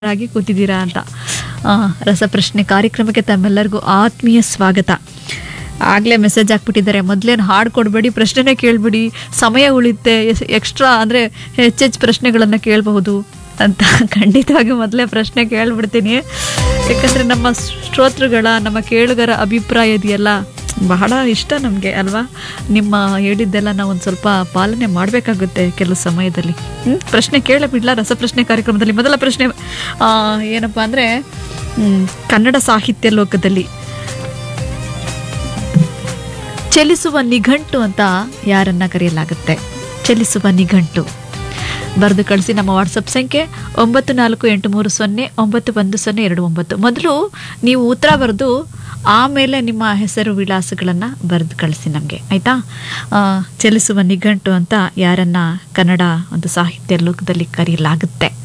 ಆಗಿ ಕೂತಿದ್ದೀರಾ ಅಂತ ಆ, ರಸಪ್ರಶ್ನೆ ಕಾರ್ಯಕ್ರಮಕ್ಕೆ ತಮ್ಮೆಲ್ಲರಿಗೂ ಆತ್ಮೀಯ ಸ್ವಾಗತ ಆಗಲೇ ಮೆಸೇಜ್ ಹಾಕ್ಬಿಟ್ಟಿದ್ದಾರೆ ಮೊದಲೇನು ಹಾಡು ಕೊಡಬೇಡಿ ಪ್ರಶ್ನೆನೇ ಕೇಳಬೇಡಿ ಸಮಯ ಉಳಿಯುತ್ತೆ ಎಕ್ಸ್ಟ್ರಾ ಅಂದರೆ ಹೆಚ್ಚೆಚ್ಚು ಪ್ರಶ್ನೆಗಳನ್ನು ಕೇಳಬಹುದು ಅಂತ ಖಂಡಿತವಾಗಿ ಮೊದಲೇ ಪ್ರಶ್ನೆ ಕೇಳ್ಬಿಡ್ತೀನಿ ಯಾಕಂದರೆ ನಮ್ಮ ಶ್ರೋತೃಗಳ ನಮ್ಮ ಕೇಳುಗರ ಅಭಿಪ್ರಾಯ ಇದೆಯಲ್ಲ ಬಹಳ ಇಷ್ಟ ನಮಗೆ ಅಲ್ವಾ ನಿಮ್ಮ ಹೇಳಿದ್ದೆಲ್ಲ ನಾವು ಒಂದು ಸ್ವಲ್ಪ ಪಾಲನೆ ಮಾಡಬೇಕಾಗುತ್ತೆ ಕೆಲವು ಸಮಯದಲ್ಲಿ ಹ್ಮ್? ಪ್ರಶ್ನೆ ಕೇಳ ಬಿಡ್ಲಾ ರಸಪ್ರಶ್ನೆ ಕಾರ್ಯಕ್ರಮದಲ್ಲಿ ಮೊದಲ ಪ್ರಶ್ನೆ ಆ, ಏನಪ್ಪ ಅಂದರೆ ಕನ್ನಡ ಸಾಹಿತ್ಯ ಲೋಕದಲ್ಲಿ ಚಲಿಸುವ ನಿಘಂಟು ಅಂತ ಯಾರನ್ನ ಕರೆಯಲಾಗುತ್ತೆ ಚಲಿಸುವ ನಿಘಂಟು ಬರೆದು ಕಳಿಸಿ ನಮ್ಮ ವಾಟ್ಸಪ್ ಸಂಖ್ಯೆ ಒಂಬತ್ತು ನಾಲ್ಕು ಎಂಟು ಮೂರು ಸೊನ್ನೆ ಒಂಬತ್ತು ಒಂದು ಸೊನ್ನೆ ಎರಡು ಒಂಬತ್ತು ಮೊದಲು ನೀವು ಉತ್ತರ ಬರೆದು ಆಮೇಲೆ ನಿಮ್ಮ ಹೆಸರು ವಿಳಾಸಗಳನ್ನು ಬರೆದು ಕಳಿಸಿ ನಮಗೆ ಆಯಿತಾ ಚಲಿಸುವ ನಿಘಂಟು ಅಂತ ಯಾರನ್ನ ಕನ್ನಡ ಒಂದು ಸಾಹಿತ್ಯ ಲೋಕದಲ್ಲಿ ಕರೆಯಲಾಗುತ್ತೆ